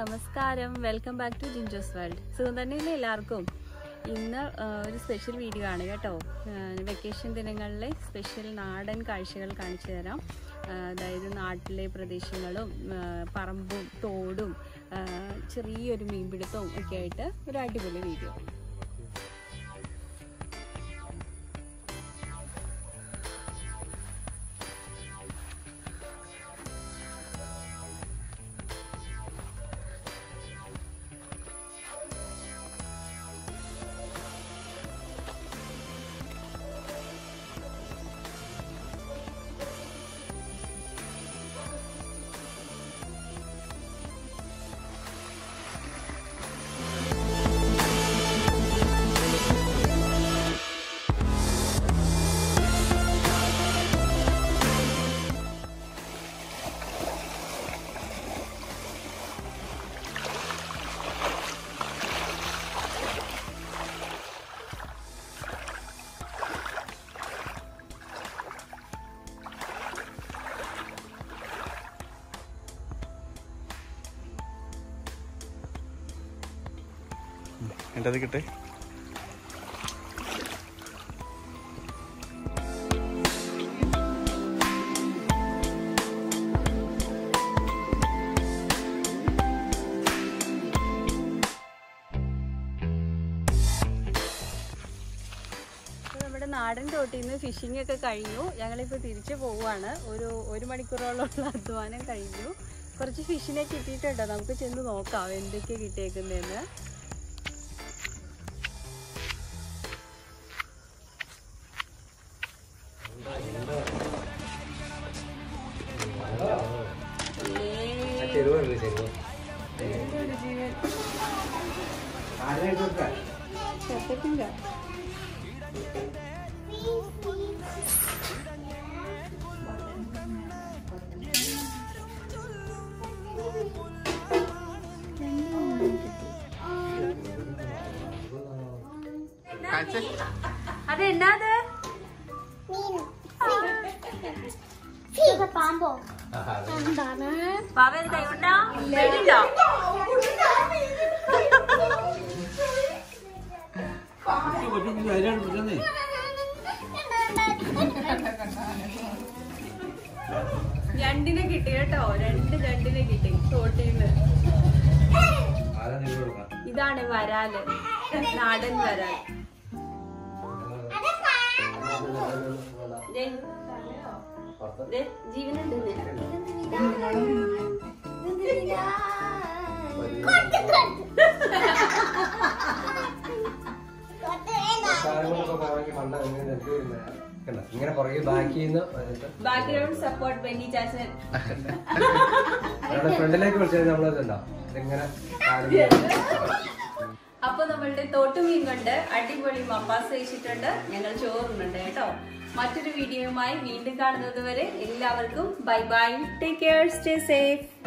നമസ്കാരം welcome back to Jinjo's world സുഖം തന്നെയല്ലേ എല്ലാവർക്കും ഇന്ന് ആ, ഒരു സ്പെഷ്യൽ വീഡിയോ ആണ് കേട്ടോ വെക്കേഷൻ ദിനങ്ങളിലെ സ്പെഷ്യൽ നാടൻ കാഴ്ചകൾ കാണിച്ചു തരാം ആ, അതായത് നാട്ടിലെ പ്രദേശങ്ങളും ആ, പറമ്പും തോടും ആ, ചെറിയൊരു മീൻപിടുത്തവും ഒക്കെ ആയിട്ട് ഒരു അടിപൊളി വീഡിയോ എൻ്റെ അത് കിട്ടേ അപ്പോൾ നമ്മുടെ നാടൻ തോട്ടിൽ നിന്ന് ഫിഷിംഗ് ഒക്കെ കഴിഞ്ഞു ഞങ്ങളിപ്പോൾ തിരിച്ചു പോവുകയാണ് ഒരു ഒരു മണിക്കൂറോളമുള്ള അധ്വാനം കഴിഞ്ഞു കുറച്ച് ഫിഷിനെ കിട്ടിയിട്ടുണ്ടോ നമുക്ക് ചെന്ന് നോക്കാം എന്തൊക്കെ കിട്ടിയേക്കുന്നതെന്ന് ചെറുപ്പത്തിൻ്റെ അതെന്നാത് പാമ്പോ എന്താണ് പാവ കൈകൊണ്ടാ പേടിണ്ടോ രണ്ടിനെ കിട്ടി കേട്ടോ രണ്ട് രണ്ടിനെ കിട്ടി തോട്ടിന്ന് ഇതാണ് വരാല് നാടൻ വരാൽ ദേ, ദേ, ജീവനുണ്ട് ഇതിന്. ഇങ്ങനെ പുറകെ ബാക്കി ചെയ്യുന്ന ബാക്ക്ഗ്രൗണ്ട് സപ്പോർട്ട് ബെന്നി ചാച്ചൻ ഫ്രണ്ടിലേക്ക് വിളിച്ചത് നമ്മളതുണ്ടോ ഇതിങ്ങനെ അപ്പൊ നമ്മളുടെ തോട്ടുമീൻ കൊണ്ട് അടിപൊളി മപ്പാസ് കഴിച്ചിട്ടുണ്ട് ഞങ്ങൾ ചോറുന്നുണ്ട് കേട്ടോ മറ്റൊരു വീഡിയോയുമായി വീണ്ടും കാണുന്നത് വരെ എല്ലാവർക്കും bye bye take care stay safe